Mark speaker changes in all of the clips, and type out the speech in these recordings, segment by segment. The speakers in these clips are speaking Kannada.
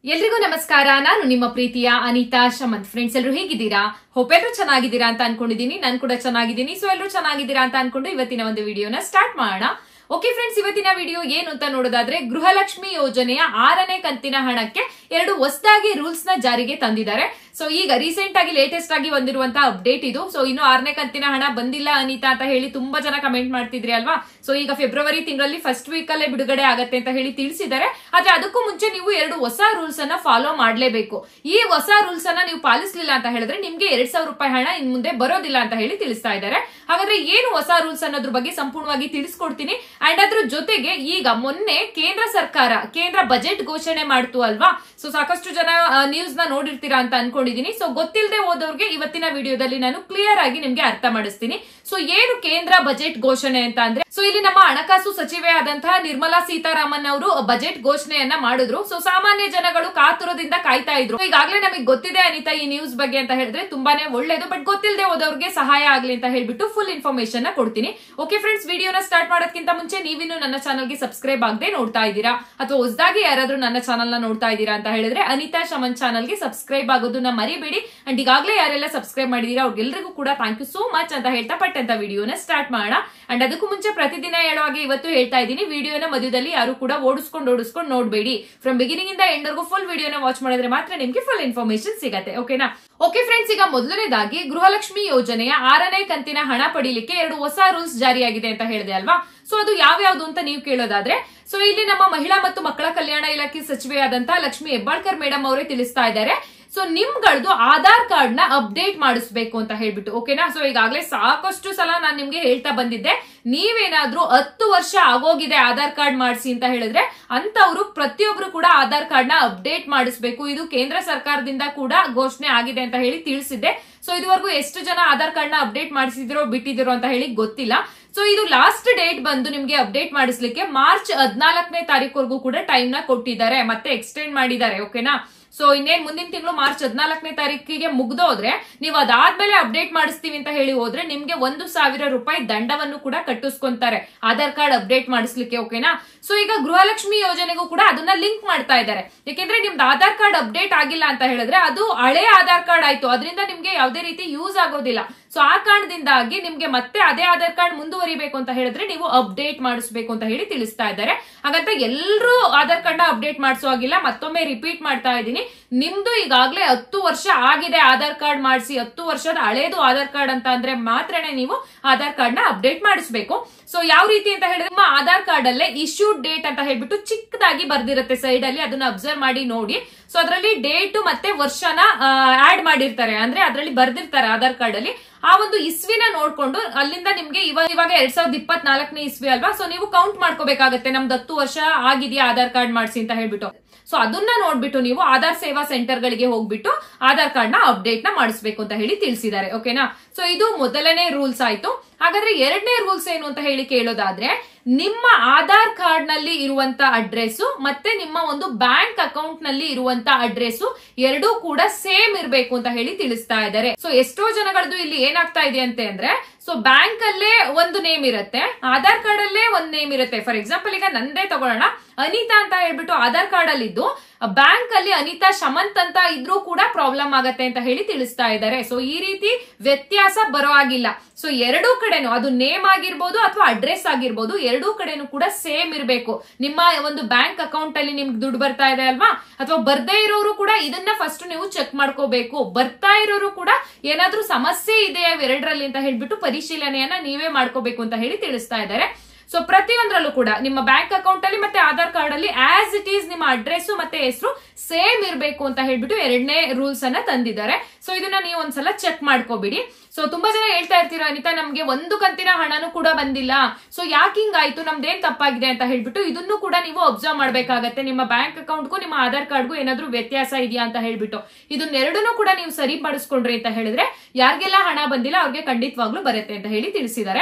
Speaker 1: ಎಲ್ರಿಗೂ ನಮಸ್ಕಾರ ನಾನು ನಿಮ್ಮ ಪ್ರೀತಿಯ ಅನಿತಾ ಶಮಂತ್ ಫ್ರೆಂಡ್ಸ್ ಎಲ್ಲರೂ ಹೇಗಿದ್ದೀರಾ ಹೋಪ್ ಎಲ್ಲರೂ ಚೆನ್ನಾಗಿದ್ದೀರಾ ಅಂತ ಅನ್ಕೊಂಡಿದ್ದೀನಿ ನಾನು ಕೂಡ ಚೆನ್ನಾಗಿದ್ದೀನಿ ಸೊ ಎಲ್ಲರೂ ಚೆನ್ನಾಗಿದ್ದೀರಾ ಅಂತ ಅನ್ಕೊಂಡು ಇವತ್ತಿನ ಒಂದು ವಿಡಿಯೋನ ಸ್ಟಾರ್ಟ್ ಮಾಡೋಣ ಓಕೆ ಫ್ರೆಂಡ್ಸ್ ಇವತ್ತಿನ ವಿಡಿಯೋ ಏನು ಅಂತ ನೋಡೋದಾದ್ರೆ ಗೃಹಲಕ್ಷ್ಮಿ ಯೋಜನೆಯ ಆರನೇ ಕಂತಿನ ಹಣಕ್ಕೆ ಎರಡು ಹೊಸದಾಗಿ ರೂಲ್ಸ್ ನ ಜಾರಿಗೆ ತಂದಿದ್ದಾರೆ ಸೊ ಈಗ ರೀಸೆಂಟ್ ಆಗಿ ಲೇಟೆಸ್ಟ್ ಆಗಿ ಬಂದಿರುವಂತಹ ಅಪ್ಡೇಟ್ ಇದು ಸೊ ಇನ್ನು ಆರನೇ ಕಂತಿನ ಹಣ ಬಂದಿಲ್ಲ ಅನಿತಾ ಅಂತ ಹೇಳಿ ತುಂಬಾ ಜನ ಕಮೆಂಟ್ ಮಾಡ್ತಿದ್ರಿ ಅಲ್ವಾ ಸೊ ಈಗ ಫೆಬ್ರವರಿ ತಿಂಗಳಲ್ಲಿ ಫಸ್ಟ್ ವೀಕ್ ಅಲ್ಲೇ ಬಿಡುಗಡೆ ಆಗತ್ತೆ ಅಂತ ಹೇಳಿ ತಿಳಿಸಿದ್ದಾರೆ ಆದ್ರೆ ಅದಕ್ಕೂ ಮುಂಚೆ ನೀವು ಎರಡು ಹೊಸ ರೂಲ್ಸ್ ಅನ್ನ ಫಾಲೋ ಮಾಡಲೇಬೇಕು ಈ ಹೊಸ ರೂಲ್ಸ್ ಅನ್ನ ನೀವು ಪಾಲಿಸಲಿಲ್ಲ ಅಂತ ಹೇಳಿದ್ರೆ ನಿಮ್ಗೆ ಎರಡ್ ಸಾವಿರ ರೂಪಾಯಿ ಹಣ ಇನ್ ಮುಂದೆ ಬರೋದಿಲ್ಲ ಅಂತ ಹೇಳಿ ತಿಳಿಸ್ತಾ ಇದ್ದಾರೆ ಹಾಗಾದ್ರೆ ಏನು ಹೊಸ ರೂಲ್ಸ್ ಅನ್ನೋದ್ರ ಬಗ್ಗೆ ಸಂಪೂರ್ಣವಾಗಿ ತಿಳಿಸ್ಕೊಡ್ತೀನಿ ಅಂಡ್ ಅದ್ರ ಜೊತೆಗೆ ಈಗ ಮೊನ್ನೆ ಕೇಂದ್ರ ಸರ್ಕಾರ ಕೇಂದ್ರ ಬಜೆಟ್ ಘೋಷಣೆ ಮಾಡ್ತು ಅಲ್ವಾ ಸೊ ಸಾಕಷ್ಟು ಜನ ನ್ಯೂಸ್ ನ ನೋಡಿರ್ತೀರಾ ಅಂತ ಅನ್ಕೊಂಡಿದೀನಿ ಸೊ ಗೊತ್ತಿಲ್ಲದೆ ಹೋದವ್ರಿಗೆ ಇವತ್ತಿನ ವಿಡಿಯೋದಲ್ಲಿ ನಾನು ಕ್ಲಿಯರ್ ಆಗಿ ನಿಮ್ಗೆ ಅರ್ಥ ಮಾಡಿಸ್ತೀನಿ ಸೊ ಏನು ಕೇಂದ್ರ ಬಜೆಟ್ ಘೋಷಣೆ ಅಂತ ಅಂದ್ರೆ ಸೊ ಇಲ್ಲಿ ನಮ್ಮ ಹಣಕಾಸು ಸಚಿವೆ ಆದಂತಹ ನಿರ್ಮಲಾ ಸೀತಾರಾಮನ್ ಅವರು ಬಜೆಟ್ ಘೋಷಣೆಯನ್ನ ಮಾಡಿದ್ರು ಸೊ ಸಾಮಾನ್ಯ ಜನಗಳು ಕಾತುರದಿಂದ ಕಾಯ್ತಾ ಇದ್ರು ಈಗಾಗಲೇ ನಮಗೆ ಗೊತ್ತಿದೆ ಅನಿತಾ ಈ ನ್ಯೂಸ್ ಬಗ್ಗೆ ಅಂತ ಹೇಳಿದ್ರೆ ತುಂಬಾನೇ ಒಳ್ಳೇದು ಬಟ್ ಗೊತ್ತಿಲ್ಲದೆ ಹೋದವ್ರಿಗೆ ಸಹಾಯ ಆಗ್ಲಿ ಅಂತ ಹೇಳ್ಬಿಟ್ಟು ಫುಲ್ ಇನ್ಫಾರ್ಮೇಶನ್ ನ ಕೊಡ್ತೀನಿ ಓಕೆ ಫ್ರೆಂಡ್ಸ್ ವಿಡಿಯೋನ ಸ್ಟಾರ್ಟ್ ಮಾಡೋದಕ್ಕಿಂತ ಮುಂಚೆ ನೀವಿನ್ನು ನನ್ನ ಚಾನಲ್ಗೆ ಸಬ್ಸ್ಕ್ರೈಬ್ ಆಗದೆ ನೋಡ್ತಾ ಇದ್ದೀರಾ ಅಥವಾ ಹೊಸದಾಗಿ ಯಾರಾದ್ರೂ ನನ್ನ ಚಾನಲ್ ನ ನೋಡ್ತಾ ಇದ್ದೀರಾ ಅಂತ ಹೇಳಿದ್ರೆ ಅನಿತಾ ಶಮನ್ ಚಾನಲ್ಗೆ ಸಬ್ಸ್ಕ್ರೈಬ್ ಆಗೋದನ್ನ ಮರಿಬೇಡಿ ಅಂಡ್ ಈಗಾಗಲೇ ಯಾರೆಲ್ಲ ಸಬ್ಸ್ಕ್ರೈಬ್ ಮಾಡಿದೀರಾ ಅವ್ರಿಗೆಲ್ಲರಿಗೂ ಕೂಡ ಥ್ಯಾಂಕ್ ಯು ಸೋ ಮಚ್ ಅಂತ ಹೇಳ್ತಾ ಪಟ್ ಅಂತ ವಿಡಿಯೋನ ಸ್ಟಾರ್ಟ್ ಮಾಡೋಣ ಅಂಡ್ ಅದಕ್ಕೂ ಮುಂಚೆ ಪ್ರತಿದಿನ ಹೇಳೋ ಹಾಗೆ ಇವತ್ತು ಹೇಳ್ತಾ ಇದ್ದೀನಿ ವಿಡಿಯೋನ ಮಧ್ಯದಲ್ಲಿ ಯಾರು ಕೂಡ ಓಡಿಸ್ಕೊಂಡು ಓಡಿಸ್ಕೊಂಡು ನೋಡಬೇಡಿ ಫ್ರಮ್ ಬಿಗಿನಿಂಗ್ ಇಂದ ಎಂಡ್ ವರ್ಗು ಫುಲ್ ವಿಡಿಯೋನ ವಾಚ್ ಮಾಡಿದ್ರೆ ಮಾತ್ರ ನಿಮ್ಗೆ ಫುಲ್ ಇನ್ಫಾರ್ಮೇಶನ್ ಸಿಗತ್ತೆ ಓಕೆನಾ ಓಕೆ ಫ್ರೆಂಡ್ಸ್ ಈಗ ಮೊದಲನೇದಾಗಿ ಗೃಹಲಕ್ಷ್ಮಿ ಯೋಜನೆಯ ಆರನೇ ಕಂತಿನ ಹಣ ಪಡಿಲಿಕ್ಕೆ ಎರಡು ಹೊಸ ರೂಲ್ಸ್ ಜಾರಿಯಾಗಿದೆ ಅಂತ ಹೇಳಿದೆ ಅಲ್ವಾ ಸೊ ಅದು ಯಾವ್ಯಾವ್ದು ಅಂತ ನೀವು ಕೇಳೋದಾದ್ರೆ ಸೊ ಇಲ್ಲಿ ನಮ್ಮ ಮಹಿಳಾ ಮತ್ತು ಮಕ್ಕಳ ಕಲ್ಯಾಣ ಇಲಾಖೆ ಸಚಿವೆಯಾದಂತಹ ಲಕ್ಷ್ಮಿ ಹೆಬ್ಬಾಳ್ಕರ್ ಮೇಡಮ್ ಅವರೇ ತಿಳಿಸ್ತಾ ಇದ್ದಾರೆ ಸೊ ನಿಮ್ಗಳದ್ದು ಆಧಾರ್ ಕಾರ್ಡ್ ನ ಅಪ್ಡೇಟ್ ಮಾಡಿಸ್ಬೇಕು ಅಂತ ಹೇಳ್ಬಿಟ್ಟು ಓಕೆನಾ ಸೊ ಈಗಾಗಲೇ ಸಾಕಷ್ಟು ಸಲ ನಾನು ನಿಮ್ಗೆ ಹೇಳ್ತಾ ಬಂದಿದ್ದೆ ನೀವೇನಾದ್ರೂ ಹತ್ತು ವರ್ಷ ಆಗೋಗಿದೆ ಆಧಾರ್ ಕಾರ್ಡ್ ಮಾಡಿಸಿ ಅಂತ ಹೇಳಿದ್ರೆ ಅಂತವ್ರು ಪ್ರತಿಯೊಬ್ರು ಕೂಡ ಆಧಾರ್ ಕಾರ್ಡ್ ನ ಅಪ್ಡೇಟ್ ಮಾಡಿಸ್ಬೇಕು ಇದು ಕೇಂದ್ರ ಸರ್ಕಾರದಿಂದ ಕೂಡ ಘೋಷಣೆ ಆಗಿದೆ ಅಂತ ಹೇಳಿ ತಿಳಿಸಿದ್ದೆ ಸೊ ಇದುವರೆಗೂ ಎಷ್ಟು ಜನ ಆಧಾರ್ ಕಾರ್ಡ್ ನ ಅಪ್ಡೇಟ್ ಮಾಡಿಸಿದಿರೋ ಬಿಟ್ಟಿದಿರೋ ಅಂತ ಹೇಳಿ ಗೊತ್ತಿಲ್ಲ ಸೊ ಇದು ಲಾಸ್ಟ್ ಡೇಟ್ ಬಂದು ನಿಮ್ಗೆ ಅಪ್ಡೇಟ್ ಮಾಡಿಸ್ಲಿಕ್ಕೆ ಮಾರ್ಚ್ ಹದಿನಾಲ್ಕನೇ ತಾರೀಕುವರೆಗೂ ಕೂಡ ಟೈಮ್ ನ ಕೊಟ್ಟಿದ್ದಾರೆ ಮತ್ತೆ ಎಕ್ಸ್ಟೆಂಡ್ ಮಾಡಿದ್ದಾರೆ ಓಕೆನಾ ಸೊ ಇನ್ನೇನ್ ಮುಂದಿನ ತಿಂಗಳು ಮಾರ್ಚ್ ಹದಿನಾಲ್ಕನೇ ತಾರೀಕಿಗೆ ಮುಗ್ದೋದ್ರೆ ನೀವು ಅದಾದ್ಮೇಲೆ ಅಪ್ಡೇಟ್ ಮಾಡಿಸ್ತೀವಿ ಅಂತ ಹೇಳಿ ಹೋದ್ರೆ ನಿಮ್ಗೆ ಒಂದು ಸಾವಿರ ರೂಪಾಯಿ ದಂಡವನ್ನು ಕೂಡ ಕಟ್ಟಿಸ್ಕೊಂತಾರೆ ಆಧಾರ್ ಕಾರ್ಡ್ ಅಪ್ಡೇಟ್ ಮಾಡಿಸ್ಲಿಕ್ಕೆ ಓಕೆನಾ ಸೊ ಈಗ ಗೃಹಲಕ್ಷ್ಮಿ ಯೋಜನೆಗೂ ಕೂಡ ಅದನ್ನ ಲಿಂಕ್ ಮಾಡ್ತಾ ಇದ್ದಾರೆ ಯಾಕೆಂದ್ರೆ ನಿಮ್ದು ಆಧಾರ್ ಕಾರ್ಡ್ ಅಪ್ಡೇಟ್ ಆಗಿಲ್ಲ ಅಂತ ಹೇಳಿದ್ರೆ ಅದು ಹಳೆ ಆಧಾರ್ ಕಾರ್ಡ್ ಆಯ್ತು ಅದರಿಂದ ನಿಮ್ಗೆ ಯಾವುದೇ ರೀತಿ ಯೂಸ್ ಆಗೋದಿಲ್ಲ ಸೊ ಆ ಕಾರಣದಿಂದಾಗಿ ನಿಮ್ಗೆ ಮತ್ತೆ ಅದೇ ಆಧಾರ್ ಕಾರ್ಡ್ ಮುಂದುವರಿಬೇಕು ಅಂತ ಹೇಳಿದ್ರೆ ನೀವು ಅಪ್ಡೇಟ್ ಮಾಡಿಸ್ಬೇಕು ಅಂತ ಹೇಳಿ ತಿಳಿಸ್ತಾ ಇದ್ದಾರೆ ಹಾಗಂತ ಎಲ್ಲರೂ ಆಧಾರ್ ಕಾರ್ಡ್ ನ ಅಪ್ಡೇಟ್ ಮಾಡಿಸುವಾಗಿಲ್ಲ ಮತ್ತೊಮ್ಮೆ ರಿಪೀಟ್ ಮಾಡ್ತಾ ಇದ್ದೀನಿ ನಿಮ್ದು ಈಗಾಗಲೇ ಹತ್ತು ವರ್ಷ ಆಗಿದೆ ಆಧಾರ್ ಕಾರ್ಡ್ ಮಾಡಿಸಿ ಹತ್ತು ವರ್ಷದ ಹಳೇದು ಆಧಾರ್ ಕಾರ್ಡ್ ಅಂತ ಅಂದ್ರೆ ಮಾತ್ರನೇ ನೀವು ಆಧಾರ್ ಕಾರ್ಡ್ ನ ಅಪ್ಡೇಟ್ ಮಾಡಿಸ್ಬೇಕು ಸೊ ಯಾವ ರೀತಿ ಅಂತ ಹೇಳಿದ್ರೆ ನಿಮ್ಮ ಆಧಾರ್ ಕಾರ್ಡ್ ಅಲ್ಲೇ ಇಶ್ಯೂಡ್ ಡೇಟ್ ಅಂತ ಹೇಳ್ಬಿಟ್ಟು ಚಿಕ್ಕದಾಗಿ ಬರ್ದಿರುತ್ತೆ ಸೈಡ್ ಅಲ್ಲಿ ಅದನ್ನ ಅಬ್ಸರ್ವ್ ಮಾಡಿ ನೋಡಿ ಸೊ ಅದರಲ್ಲಿ ಡೇಟ್ ಮತ್ತೆ ವರ್ಷನ ಆಡ್ ಮಾಡಿರ್ತಾರೆ ಅಂದ್ರೆ ಅದರಲ್ಲಿ ಬರ್ದಿರ್ತಾರೆ ಆಧಾರ್ ಕಾರ್ಡ್ ಅಲ್ಲಿ ಆ ಒಂದು ಇಸ್ವಿನ ನೋಡ್ಕೊಂಡು ಅಲ್ಲಿಂದ ನಿಮ್ಗೆ ಇವಾಗ ಇವಾಗ ಎರಡ್ ಸಾವಿರದ ಇಪ್ಪತ್ನಾಲ್ಕನೇ ಇಸ್ವಿ ಅಲ್ವಾ ಸೊ ನೀವು ಕೌಂಟ್ ಮಾಡ್ಕೋಬೇಕಾಗತ್ತೆ ನಮ್ದು ಹತ್ತು ವರ್ಷ ಆಗಿದೆಯಾ ಆಧಾರ್ ಕಾರ್ಡ್ ಮಾಡಿಸಿ ಅಂತ ಹೇಳ್ಬಿಟ್ಟು ಸೊ ಅದನ್ನ ನೋಡ್ಬಿಟ್ಟು ನೀವು ಆಧಾರ್ ಸೇವಾ ಸೆಂಟರ್ ಗಳಿಗೆ ಹೋಗ್ಬಿಟ್ಟು ಆಧಾರ್ ಕಾರ್ಡ್ ನ ಅಪ್ಡೇಟ್ ನ ಮಾಡಿಸ್ಬೇಕು ಅಂತ ಹೇಳಿ ತಿಳಿಸಿದ್ದಾರೆ ಓಕೆನಾ ಸೊ ಇದು ಮೊದಲನೇ ರೂಲ್ಸ್ ಆಯ್ತು ಹಾಗಾದ್ರೆ ಎರಡನೇ ರೂಲ್ಸ್ ಏನು ಅಂತ ಹೇಳಿ ಕೇಳೋದಾದ್ರೆ ನಿಮ್ಮ ಆಧಾರ್ ಕಾರ್ಡ್ ನಲ್ಲಿ ಇರುವಂತ ಅಡ್ರೆಸ್ ಮತ್ತೆ ನಿಮ್ಮ ಒಂದು ಬ್ಯಾಂಕ್ ಅಕೌಂಟ್ ನಲ್ಲಿ ಇರುವಂತ ಅಡ್ರೆಸ್ ಎರಡೂ ಕೂಡ ಸೇಮ್ ಇರಬೇಕು ಅಂತ ಹೇಳಿ ತಿಳಿಸ್ತಾ ಇದ್ದಾರೆ ಸೊ ಎಷ್ಟೋ ಜನಗಳದ್ದು ಇಲ್ಲಿ ಏನಾಗ್ತಾ ಇದೆ ಅಂತ ಅಂದ್ರೆ ಸೊ ಬ್ಯಾಂಕ್ ಅಲ್ಲೇ ಒಂದು ನೇಮ್ ಇರುತ್ತೆ ಆಧಾರ್ ಕಾರ್ಡ್ ಅಲ್ಲೇ ಒಂದ್ ನೇಮ್ ಇರುತ್ತೆ ಫಾರ್ ಎಕ್ಸಾಂಪಲ್ ಈಗ ನಂದೇ ತಗೊಳ್ಳೋಣ ಅನಿತಾ ಅಂತ ಹೇಳ್ಬಿಟ್ಟು ಆಧಾರ್ ಕಾರ್ಡ್ ಅಲ್ಲಿ ಇದ್ದು ಬ್ಯಾಂಕ್ ಅಲ್ಲಿ ಅನಿತಾ ಶಮಂತ್ ಅಂತ ಇದ್ರೂ ಕೂಡ ಪ್ರಾಬ್ಲಮ್ ಆಗತ್ತೆ ಅಂತ ಹೇಳಿ ತಿಳಿಸ್ತಾ ಇದ್ದಾರೆ ಸೊ ಈ ರೀತಿ ವ್ಯತ್ಯಾಸ ಬರೋ ಆಗಿಲ್ಲ ಸೊ ಎರಡೂ ಕಡೆನೂ ಅದು ನೇಮ್ ಆಗಿರ್ಬೋದು ಅಥವಾ ಅಡ್ರೆಸ್ ಆಗಿರ್ಬೋದು ಎರಡೂ ಕಡೆನೂ ಕೂಡ ಸೇಮ್ ಇರಬೇಕು ನಿಮ್ಮ ಒಂದು ಬ್ಯಾಂಕ್ ಅಕೌಂಟ್ ಅಲ್ಲಿ ನಿಮ್ಗೆ ದುಡ್ಡು ಬರ್ತಾ ಇದೆ ಅಲ್ವಾ ಅಥವಾ ಬರ್ದೇ ಇರೋರು ಕೂಡ ಇದನ್ನ ಫಸ್ಟ್ ನೀವು ಚೆಕ್ ಮಾಡ್ಕೋಬೇಕು ಬರ್ತಾ ಇರೋರು ಕೂಡ ಏನಾದ್ರೂ ಸಮಸ್ಯೆ ಇದೆಯಾ ಎರಡರಲ್ಲಿ ಅಂತ ಹೇಳ್ಬಿಟ್ಟು ಪರಿಶೀಲನೆಯನ್ನ ನೀವೇ ಮಾಡ್ಕೋಬೇಕು ಅಂತ ಹೇಳಿ ತಿಳಿಸ್ತಾ ಇದ್ದಾರೆ ಸೊ ಪ್ರತಿಯೊಂದರಲ್ಲೂ ಕೂಡ ನಿಮ್ಮ ಬ್ಯಾಂಕ್ ಅಕೌಂಟ್ ಅಲ್ಲಿ ಮತ್ತೆ ಆಧಾರ್ ಕಾರ್ಡ್ ಅಲ್ಲಿ ಆಸ್ ಇಟ್ ಈಸ್ ನಿಮ್ಮ ಅಡ್ರೆಸ್ ಮತ್ತೆ ಹೆಸರು ಸೇಮ್ ಇರಬೇಕು ಅಂತ ಹೇಳ್ಬಿಟ್ಟು ಎರಡನೇ ರೂಲ್ಸ್ ಅನ್ನ ತಂದಿದ್ದಾರೆ ಸೊ ಇದನ್ನ ನೀವು ಒಂದ್ಸಲ ಚೆಕ್ ಮಾಡ್ಕೋಬಿಡಿ ಸೊ ತುಂಬಾ ಜನ ಹೇಳ್ತಾ ಇರ್ತೀರಾ ಅನಿತಾ ನಮ್ಗೆ ಒಂದು ಕಂತಿನ ಹಣನೂ ಕೂಡ ಬಂದಿಲ್ಲ ಸೊ ಯಾಕೆ ಹಿಂಗಾಯ್ತು ನಮ್ದೇನ್ ತಪ್ಪಾಗಿದೆ ಅಂತ ಹೇಳ್ಬಿಟ್ಟು ಇದನ್ನು ಕೂಡ ನೀವು ಅಬ್ಸರ್ವ್ ಮಾಡ್ಬೇಕಾಗತ್ತೆ ನಿಮ್ಮ ಬ್ಯಾಂಕ್ ಅಕೌಂಟ್ಗೂ ನಿಮ್ಮ ಆಧಾರ್ ಕಾರ್ಡ್ಗೂ ಏನಾದ್ರೂ ವ್ಯತ್ಯಾಸ ಇದೆಯಾ ಅಂತ ಹೇಳ್ಬಿಟ್ಟು ಇದನ್ನೆರಡನ್ನೂ ಕೂಡ ನೀವು ಸರಿಪಡಿಸ್ಕೊಂಡ್ರಿ ಅಂತ ಹೇಳಿದ್ರೆ ಯಾರಿಗೆಲ್ಲ ಹಣ ಬಂದಿಲ್ಲ ಅವ್ರಿಗೆ ಖಂಡಿತವಾಗ್ಲೂ ಬರುತ್ತೆ ಅಂತ ಹೇಳಿ ತಿಳಿಸಿದ್ದಾರೆ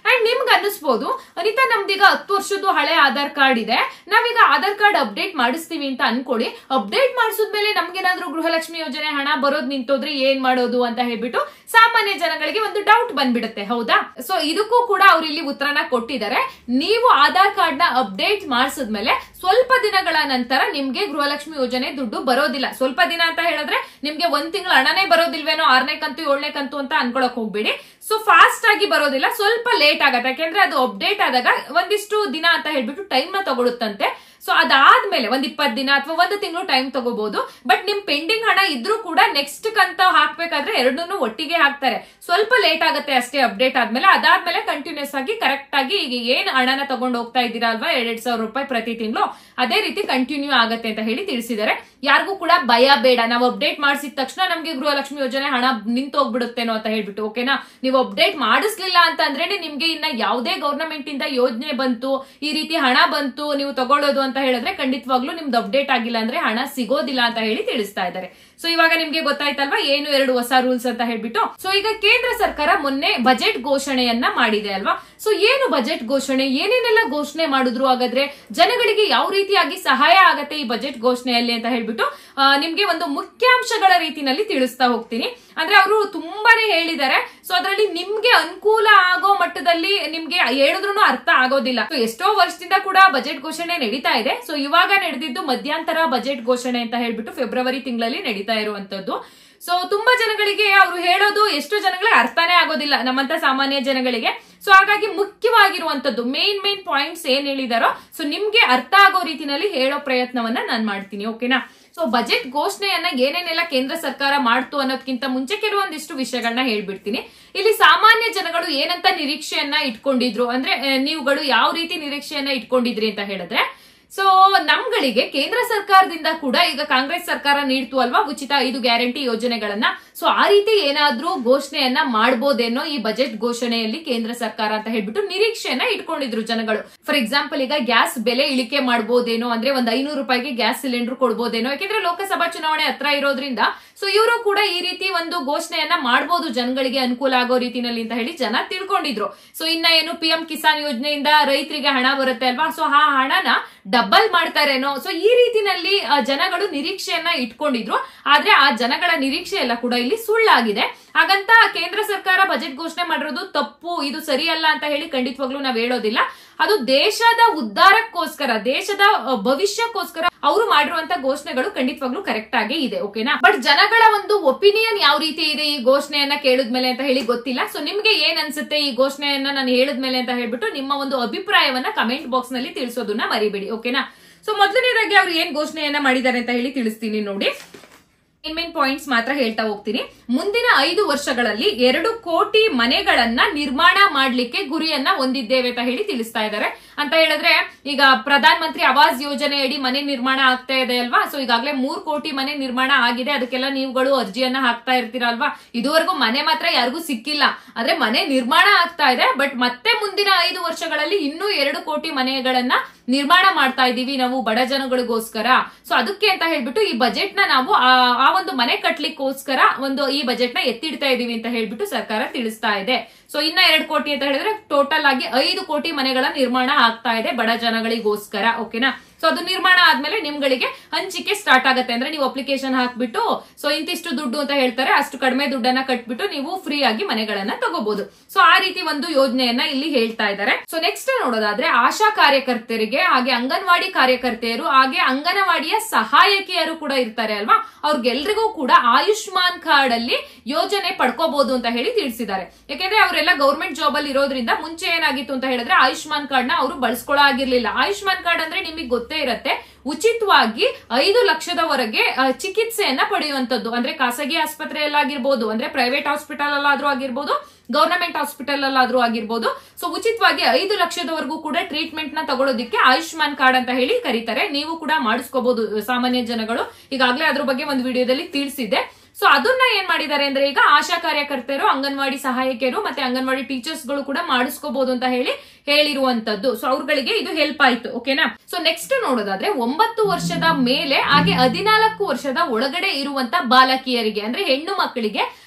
Speaker 1: ಅಂಡ್ ನಿಮ್ಗೆ ಅನ್ನಿಸ್ಬೋದು ಅನಿತಾ ನಮ್ದೀಗ ಹತ್ತು ವರ್ಷದ್ದು ಹಳೆ ಆಧಾರ್ ಕಾರ್ಡ್ ಇದೆ ನಾವೀಗ ಆಧಾರ್ ಕಾರ್ಡ್ ಅಪ್ಡೇಟ್ ಮಾಡಿಸ್ತೀವಿ ಅಂತ ಅನ್ಕೊಳ್ಳಿ ಅಪ್ಡೇಟ್ ಮಾಡಿಸಿದ್ಮೇಲೆ ನಮ್ಗೇನಾದ್ರೂ ಗೃಹಲಕ್ಷ್ಮಿ ಯೋಜನೆ ಹಣ ಬರೋದ್ ನಿಂತೋದ್ರೆ ಏನ್ ಮಾಡೋದು ಅಂತ ಹೇಳ್ಬಿಟ್ಟು ಸಾಮಾನ್ಯ ಜನಗಳಿಗೆ ಒಂದು ಡೌಟ್ ಬಂದ್ಬಿಡುತ್ತೆ ಹೌದಾ ಸೊ ಇದಕ್ಕೂ ಕೂಡ ಅವ್ರು ಇಲ್ಲಿ ಉತ್ತರನ ಕೊಟ್ಟಿದ್ದಾರೆ ನೀವು ಆಧಾರ್ ಕಾರ್ಡ್ ನ ಅಪ್ಡೇಟ್ ಮಾಡಿಸಿದ್ಮೇಲೆ ಸ್ವಲ್ಪ ದಿನಗಳ ನಂತರ ನಿಮ್ಗೆ ಗೃಹಲಕ್ಷ್ಮಿ ಯೋಜನೆ ದುಡ್ಡು ಬರೋದಿಲ್ಲ ಸ್ವಲ್ಪ ದಿನ ಅಂತ ಹೇಳಿದ್ರೆ ನಿಮ್ಗೆ ಒಂದ್ ತಿಂಗಳ ಹಣನೇ ಬರೋದಿಲ್ವೇನೋ ಆರನೇ ಕಂತು ಏಳನೇ ಕಂತು ಅಂತ ಅನ್ಕೊಳಕ್ ಹೋಗ್ಬೇಡಿ ಸೊ ಫಾಸ್ಟ್ ಆಗಿ ಬರೋದಿಲ್ಲ ಸ್ವಲ್ಪ ಲೇಟ್ ಆಗತ್ತೆ ಯಾಕೆಂದ್ರೆ ಅದು ಅಪ್ಡೇಟ್ ಆದಾಗ ಒಂದಿಷ್ಟು ದಿನ ಅಂತ ಹೇಳ್ಬಿಟ್ಟು ಟೈಮ್ ನ ತಗೊಳುತ್ತಂತೆ ಸೊ ಅದಾದ್ಮೇಲೆ ಒಂದ್ ಇಪ್ಪತ್ ದಿನ ಅಥವಾ ಒಂದು ತಿಂಗಳು ಟೈಮ್ ತಗೋಬಹುದು ಬಟ್ ನಿಮ್ ಪೆಂಡಿಂಗ್ ಹಣ ಇದ್ರೂ ಕೂಡ ನೆಕ್ಸ್ಟ್ ಕಂತ ಹಾಕ್ಬೇಕಾದ್ರೆ ಎರಡನ್ನೂ ಒಟ್ಟಿಗೆ ಹಾಕ್ತಾರೆ ಸ್ವಲ್ಪ ಲೇಟ್ ಆಗುತ್ತೆ ಅಷ್ಟೇ ಅಪ್ಡೇಟ್ ಆದ್ಮೇಲೆ ಅದಾದ್ಮೇಲೆ ಕಂಟಿನ್ಯೂಸ್ ಆಗಿ ಕರೆಕ್ಟ್ ಆಗಿ ಈಗ ಏನ್ ಹಣನ ತಗೊಂಡು ಹೋಗ್ತಾ ಇದ್ದೀರಾ ಅಲ್ವಾ ಎರಡ್ ಸಾವಿರ ರೂಪಾಯಿ ಪ್ರತಿ ತಿಂಗಳು ಅದೇ ರೀತಿ ಕಂಟಿನ್ಯೂ ಆಗತ್ತೆ ಅಂತ ಹೇಳಿ ತಿಳಿಸಿದ್ದಾರೆ ಯಾರಿಗೂ ಕೂಡ ಭಯ ಬೇಡ ನಾವು ಅಪ್ಡೇಟ್ ಮಾಡಿಸಿದ ತಕ್ಷಣ ನಮ್ಗೆ ಗೃಹಲಕ್ಷ್ಮಿ ಯೋಜನೆ ಹಣ ನಿಂತು ಹೋಗ್ಬಿಡುತ್ತೇನೋ ಅಂತ ಹೇಳ್ಬಿಟ್ಟು ಓಕೆನಾ ನೀವು ಅಪ್ಡೇಟ್ ಮಾಡಿಸ್ಲಿಲ್ಲ ಅಂತ ಅಂದ್ರೆ ನಿಮ್ಗೆ ಇನ್ನ ಯಾವುದೇ ಗವರ್ನಮೆಂಟ್ ಇಂದ ಯೋಜನೆ ಬಂತು ಈ ರೀತಿ ಹಣ ಬಂತು ನೀವು ತಗೊಳ್ಳೋದು ಅಂತ ಹೇಳಿದ್ರೆ ಖಂಡಿತವಾಗ್ಲೂ ನಿಮ್ದು ಅಪ್ಡೇಟ್ ಆಗಿಲ್ಲ ಅಂದ್ರೆ ಹಣ ಸಿಗೋದಿಲ್ಲ ಅಂತ ಹೇಳಿ ತಿಳಿಸ್ತಾ ಇದ್ದಾರೆ ಸೊ ಇವಾಗ ನಿಮ್ಗೆ ಗೊತ್ತಾಯ್ತಲ್ವಾ ಏನು ಎರಡು ಹೊಸ ರೂಲ್ಸ್ ಅಂತ ಹೇಳ್ಬಿಟ್ಟು ಸೊ ಈಗ ಕೇಂದ್ರ ಸರ್ಕಾರ ಮೊನ್ನೆ ಬಜೆಟ್ ಘೋಷಣೆಯನ್ನ ಮಾಡಿದೆ ಅಲ್ವಾ ಸೊ ಏನು ಬಜೆಟ್ ಘೋಷಣೆ ಏನೇನೆಲ್ಲ ಘೋಷಣೆ ಮಾಡಿದ್ರು ಹಾಗಾದ್ರೆ ಜನಗಳಿಗೆ ಯಾವ ರೀತಿಯಾಗಿ ಸಹಾಯ ಆಗತ್ತೆ ಈ ಬಜೆಟ್ ಘೋಷಣೆಯಲ್ಲಿ ಅಂತ ಹೇಳ್ಬಿಟ್ಟು ಆ, ನಿಮ್ಗೆ ಒಂದು ಮುಖ್ಯಾಂಶಗಳ ರೀತಿನಲ್ಲಿ ತಿಳಿಸ್ತಾ ಹೋಗ್ತೀನಿ ಅಂದ್ರೆ ಅವರು ತುಂಬಾನೇ ಹೇಳಿದ್ದಾರೆ ಸೊ ಅದರಲ್ಲಿ ನಿಮ್ಗೆ ಅನುಕೂಲ ಆಗೋ ಮಟ್ಟದಲ್ಲಿ ನಿಮ್ಗೆ ಹೇಳಿದ್ರು ಅರ್ಥ ಆಗೋದಿಲ್ಲ So, ಎಷ್ಟೋ ವರ್ಷದಿಂದ ಕೂಡ ಬಜೆಟ್ ಘೋಷಣೆ ನಡೀತಾ ಇದೆ ಸೊ ಇವಾಗ ನಡೆದಿದ್ದು ಮಧ್ಯಂತರ ಬಜೆಟ್ ಘೋಷಣೆ ಅಂತ ಹೇಳ್ಬಿಟ್ಟು ಫೆಬ್ರವರಿ ತಿಂಗಳಲ್ಲಿ ನಡೀತಾ ಇರುವಂತದ್ದು ಸೊ ತುಂಬಾ ಜನಗಳಿಗೆ ಅವರು ಹೇಳೋದು ಎಷ್ಟು ಜನಗಳಿಗೆ ಅರ್ಥನೇ ಆಗೋದಿಲ್ಲ ನಮ್ಮಂತ ಸಾಮಾನ್ಯ ಜನಗಳಿಗೆ ಸೊ ಹಾಗಾಗಿ ಮುಖ್ಯವಾಗಿರುವಂತದ್ದು ಮೇನ್ ಮೇನ್ ಪಾಯಿಂಟ್ಸ್ ಏನ್ ಹೇಳಿದಾರೋ ಸೊ ನಿಮ್ಗೆ ಅರ್ಥ ಆಗೋ ರೀತಿನಲ್ಲಿ ಹೇಳೋ ಪ್ರಯತ್ನವನ್ನ ನಾನ್ ಮಾಡ್ತೀನಿ ಓಕೆನಾ ಸೊ ಬಜೆಟ್ ಘೋಷಣೆಯನ್ನ ಏನೇನೆಲ್ಲ ಕೇಂದ್ರ ಸರ್ಕಾರ ಮಾಡ್ತು ಅನ್ನೋದಕ್ಕಿಂತ ಮುಂಚೆ ಕೆಲವೊಂದಿಷ್ಟು ವಿಷಯಗಳನ್ನ ಹೇಳ್ಬಿಡ್ತೀನಿ ಇಲ್ಲಿ ಸಾಮಾನ್ಯ ಜನಗಳು ಏನಂತ ನಿರೀಕ್ಷೆಯನ್ನ ಇಟ್ಕೊಂಡಿದ್ರು ಅಂದ್ರೆ ಆ, ನೀವುಗಳು ಯಾವ ರೀತಿ ನಿರೀಕ್ಷೆಯನ್ನ ಇಟ್ಕೊಂಡಿದ್ರಿ ಅಂತ ಹೇಳಿದ್ರೆ ಸೊ ನಮ್ಗಳಿಗೆ ಕೇಂದ್ರ ಸರ್ಕಾರದಿಂದ ಕೂಡ ಈಗ ಕಾಂಗ್ರೆಸ್ ಸರ್ಕಾರ ನೀಡ್ತು ಅಲ್ವಾ ಉಚಿತ ಐದು ಗ್ಯಾರಂಟಿ ಯೋಜನೆಗಳನ್ನ ಸೊ ಆ ರೀತಿ ಏನಾದ್ರೂ ಘೋಷಣೆಯನ್ನ ಮಾಡ್ಬೋದೇನೋ ಈ ಬಜೆಟ್ ಘೋಷಣೆಯಲ್ಲಿ ಕೇಂದ್ರ ಸರ್ಕಾರ ಅಂತ ಹೇಳ್ಬಿಟ್ಟು ನಿರೀಕ್ಷೆಯನ್ನ ಇಟ್ಕೊಂಡಿದ್ರು ಜನಗಳು ಫಾರ್ ಎಕ್ಸಾಂಪಲ್ ಈಗ ಗ್ಯಾಸ್ ಬೆಲೆ ಇಳಿಕೆ ಮಾಡ್ಬೋದೇನೋ ಅಂದ್ರೆ ಒಂದ್ ಐನೂರು ರೂಪಾಯಿಗೆ ಗ್ಯಾಸ್ ಸಿಲಿಂಡರ್ ಕೊಡ್ಬೋದೇನೋ ಯಾಕೆಂದ್ರೆ ಲೋಕಸಭಾ ಚುನಾವಣೆ ಹತ್ರ ಇರೋದ್ರಿಂದ ಸೊ ಇವರು ಕೂಡ ಈ ರೀತಿ ಒಂದು ಘೋಷಣೆಯನ್ನ ಮಾಡಬಹುದು ಜನಗಳಿಗೆ ಅನುಕೂಲ ಆಗೋ ರೀತಿನಲ್ಲಿ ಅಂತ ಹೇಳಿ ಜನ ತಿಳ್ಕೊಂಡಿದ್ರು ಸೊ ಇನ್ನ ಏನು ಪಿ ಎಂ ಕಿಸಾನ್ ಯೋಜನೆಯಿಂದ ರೈತರಿಗೆ ಹಣ ಬರುತ್ತೆ ಅಲ್ವಾ ಸೊ ಆ ಹಣನ ಡಬಲ್ ಮಾಡ್ತಾರೇನೋ ಸೊ ಈ ರೀತಿನಲ್ಲಿ ಆ, ಜನಗಳು ನಿರೀಕ್ಷೆಯನ್ನ ಇಟ್ಕೊಂಡಿದ್ರು ಆದ್ರೆ ಆ ಜನಗಳ ನಿರೀಕ್ಷೆ ಎಲ್ಲ ಕೂಡ ಇಲ್ಲಿ ಸುಳ್ಳಾಗಿದೆ ಹಾಗಂತ ಕೇಂದ್ರ ಸರ್ಕಾರ ಬಜೆಟ್ ಘೋಷಣೆ ಮಾಡಿರೋದು ತಪ್ಪು ಇದು ಸರಿಯಲ್ಲ ಅಂತ ಹೇಳಿ ಖಂಡಿತವಾಗ್ಲೂ ನಾವ್ ಹೇಳೋದಿಲ್ಲ ಅದು ದೇಶದ ಉದ್ಧಾರಕ್ಕೋಸ್ಕರ ದೇಶದ ಅ, ಭವಿಷ್ಯಕ್ಕೋಸ್ಕರ ಅವರು ಮಾಡಿರುವಂತ ಘೋಷಣೆಗಳು ಖಂಡಿತವಾಗ್ಲೂ ಕರೆಕ್ಟ್ ಆಗೇ ಇದೆ ಓಕೆನಾ ಬಟ್ ಜನಗಳ ಒಂದು ಒಪಿನಿಯನ್ ಯಾವ ರೀತಿ ಇದೆ ಈ ಘೋಷಣೆಯನ್ನ ಕೇಳಿದ್ಮೇಲೆ ಅಂತ ಹೇಳಿ ಗೊತ್ತಿಲ್ಲ ಸೊ ನಿಮ್ಗೆ ಏನ್ ಅನ್ಸುತ್ತೆ ಈ ಘೋಷಣೆಯನ್ನ ನಾನು ಹೇಳಿದ್ಮೇಲೆ ಅಂತ ಹೇಳ್ಬಿಟ್ಟು ನಿಮ್ಮ ಒಂದು ಅಭಿಪ್ರಾಯವನ್ನ ಕಮೆಂಟ್ ಬಾಕ್ಸ್ ನಲ್ಲಿ ತಿಳಿಸೋದನ್ನ ಮರಿಬೇಡಿ ಓಕೆನಾ ಸೊ ಮೊದಲನೇದಾಗಿ ಅವ್ರು ಏನ್ ಘೋಷಣೆಯನ್ನ ಮಾಡಿದ್ದಾರೆ ಅಂತ ಹೇಳಿ ತಿಳಿಸ್ತೀನಿ ನೋಡಿ ಮೇನ್ ಮೇನ್ ಪಾಯಿಂಟ್ಸ್ ಮಾತ್ರ ಹೇಳ್ತಾ ಹೋಗ್ತೀನಿ ಮುಂದಿನ ಐದು ವರ್ಷಗಳಲ್ಲಿ ಎರಡು ಕೋಟಿ ಮನೆಗಳನ್ನ ನಿರ್ಮಾಣ ಮಾಡ್ಲಿಕ್ಕೆ ಗುರಿಯನ್ನ ಹೊಂದಿದ್ದೇವೆ ಅಂತ ಹೇಳಿ ತಿಳಿಸ್ತಾ ಇದ್ದಾರೆ ಅಂತ ಹೇಳಿದ್ರೆ ಈಗ ಪ್ರಧಾನ ಮಂತ್ರಿ ಆವಾಸ್ ಯೋಜನೆಯಡಿ ಮನೆ ನಿರ್ಮಾಣ ಆಗ್ತಾ ಇದೆ ಅಲ್ವಾ ಸೊ ಈಗಾಗಲೇ ಮೂರ್ ಕೋಟಿ ಮನೆ ನಿರ್ಮಾಣ ಆಗಿದೆ ಅದಕ್ಕೆಲ್ಲ ನೀವುಗಳು ಅರ್ಜಿಯನ್ನ ಹಾಕ್ತಾ ಇರ್ತೀರಲ್ವಾ ಇದುವರೆಗೂ ಮನೆ ಮಾತ್ರ ಯಾರಿಗೂ ಸಿಕ್ಕಿಲ್ಲ ಆದ್ರೆ ಮನೆ ನಿರ್ಮಾಣ ಆಗ್ತಾ ಇದೆ ಬಟ್ ಮತ್ತೆ ಮುಂದಿನ ಐದು ವರ್ಷಗಳಲ್ಲಿ ಇನ್ನೂ ಎರಡು ಕೋಟಿ ಮನೆಗಳನ್ನ ನಿರ್ಮಾಣ ಮಾಡ್ತಾ ಇದೀವಿ ನಾವು ಬಡ ಜನಗಳಿಗೋಸ್ಕರ ಸೊ ಅದಕ್ಕೆ ಅಂತ ಹೇಳ್ಬಿಟ್ಟು ಈ ಬಜೆಟ್ ನ ನಾವು ಆ ಆ ಒಂದು ಮನೆ ಕಟ್ಲಿಕ್ಕೋಸ್ಕರ ಒಂದು ಈ ಬಜೆಟ್ ನ ಎತ್ತಿಡ್ತಾ ಇದೀವಿ ಅಂತ ಹೇಳ್ಬಿಟ್ಟು ಸರ್ಕಾರ ತಿಳಿಸ್ತಾ ಇದೆ ಸೊ ಇನ್ನ ಎರಡು ಕೋಟಿ ಅಂತ ಹೇಳಿದ್ರೆ ಟೋಟಲ್ ಆಗಿ ಐದು ಕೋಟಿ ಮನೆಗಳ ನಿರ್ಮಾಣ ಆಗ್ತಾ ಇದೆ ಬಡ ಜನಗಳಿಗೋಸ್ಕರ ಓಕೆನಾ ಸೊ ಅದು ನಿರ್ಮಾಣ ಆದ್ಮೇಲೆ ನಿಮ್ಗಳಿಗೆ ಹಂಚಿಕೆ ಸ್ಟಾರ್ಟ್ ಆಗುತ್ತೆ ಅಂದ್ರೆ ನೀವು ಅಪ್ಲಿಕೇಶನ್ ಹಾಕ್ಬಿಟ್ಟು ಸೊ ಇಂತಿಷ್ಟು ದುಡ್ಡು ಅಂತ ಹೇಳ್ತಾರೆ ಅಷ್ಟು ಕಡಿಮೆ ದುಡ್ಡನ್ನ ಕಟ್ಬಿಟ್ಟು ನೀವು ಫ್ರೀ ಆಗಿ ಮನೆಗಳನ್ನ ತಗೋಬಹುದು ಸೊ ಆ ರೀತಿ ಒಂದು ಯೋಜನೆಯನ್ನ ಇಲ್ಲಿ ಹೇಳ್ತಾ ಇದ್ದಾರೆ ಸೊ ನೆಕ್ಸ್ಟ್ ನೋಡೋದಾದ್ರೆ ಆಶಾ ಕಾರ್ಯಕರ್ತರಿಗೆ ಹಾಗೆ ಅಂಗನವಾಡಿ ಕಾರ್ಯಕರ್ತೆಯರು ಹಾಗೆ ಅಂಗನವಾಡಿಯ ಸಹಾಯಕಿಯರು ಕೂಡ ಇರ್ತಾರೆ ಅಲ್ವಾ ಅವ್ರಿಗೆಲ್ರಿಗೂ ಕೂಡ ಆಯುಷ್ಮಾನ್ ಕಾರ್ಡ್ ಅಲ್ಲಿ ಯೋಜನೆ ಪಡ್ಕೋಬಹುದು ಅಂತ ಹೇಳಿ ತಿಳಿಸಿದ್ದಾರೆ ಯಾಕೆಂದ್ರೆ ಅವರೆಲ್ಲ ಗೌರ್ಮೆಂಟ್ ಜಾಬ್ ಅಲ್ಲಿ ಇರೋದ್ರಿಂದ ಮುಂಚೆ ಏನಾಗಿತ್ತು ಅಂತ ಹೇಳಿದ್ರೆ ಆಯುಷ್ಮಾನ್ ಕಾರ್ಡ್ ನ ಅವರು ಬಳಸ್ಕೊಳ್ಳೋ ಆಗಿರ್ಲಿಲ್ಲ ಆಯುಷ್ಮಾನ್ ಕಾರ್ಡ್ ಅಂದ್ರೆ ನಿಮಗೆ ಗೊತ್ತೇ ಇರತ್ತೆ ಉಚಿತವಾಗಿ ಐದು ಲಕ್ಷದವರೆಗೆ ಆ, ಚಿಕಿತ್ಸೆಯನ್ನ ಪಡೆಯುವಂತದ್ದು ಅಂದ್ರೆ ಖಾಸಗಿ ಆಸ್ಪತ್ರೆಯಲ್ಲಾಗಿರ್ಬೋದು ಅಂದ್ರೆ ಪ್ರೈವೇಟ್ ಹಾಸ್ಪಿಟಲ್ ಅಲ್ಲಾದ್ರೂ ಆಗಿರ್ಬೋದು ಗವರ್ನಮೆಂಟ್ ಹಾಸ್ಪಿಟಲ್ ಅಲ್ಲಾದ್ರೂ ಆಗಿರ್ಬೋದು ಸೊ ಉಚಿತವಾಗಿ ಐದು ಲಕ್ಷದವರೆಗೂ ಕೂಡ ಟ್ರೀಟ್ಮೆಂಟ್ ನ ತಗೊಳ್ಳೋದಿಕ್ಕೆ ಆಯುಷ್ಮಾನ್ ಕಾರ್ಡ್ ಅಂತ ಹೇಳಿ ಕರೀತಾರೆ ನೀವು ಕೂಡ ಮಾಡಿಸ್ಕೋಬಹುದು ಸಾಮಾನ್ಯ ಜನಗಳು ಈಗಾಗಲೇ ಅದ್ರ ಬಗ್ಗೆ ಒಂದು ವಿಡಿಯೋದಲ್ಲಿ ತಿಳಿಸಿದೆ ಸೊ ಅದನ್ನ ಏನ್ ಮಾಡಿದ್ದಾರೆ ಅಂದ್ರೆ ಈಗ ಆಶಾ ಕಾರ್ಯಕರ್ತರು ಅಂಗನವಾಡಿ ಸಹಾಯಕಿಯರು ಮತ್ತೆ ಅಂಗನವಾಡಿ ಟೀಚರ್ಸ್ ಗಳು ಕೂಡ ಮಾಡಿಸ್ಕೋಬಹುದು ಅಂತ ಹೇಳಿ ಹೇಳಿರುವಂತದ್ದು ಸೊ ಅವ್ರಗಳಿಗೆ ಇದು ಹೆಲ್ಪ್ ಆಯ್ತು ಓಕೆನಾ ಸೊ ನೆಕ್ಸ್ಟ್ ನೋಡೋದಾದ್ರೆ ಒಂಬತ್ತು ವರ್ಷದ ಮೇಲೆ ಹಾಗೆ ಹದಿನಾಲ್ಕು ವರ್ಷದ ಒಳಗಡೆ ಇರುವಂತ ಬಾಲಕಿಯರಿಗೆ ಅಂದ್ರೆ ಹೆಣ್ಣು ಮಕ್ಕಳಿಗೆ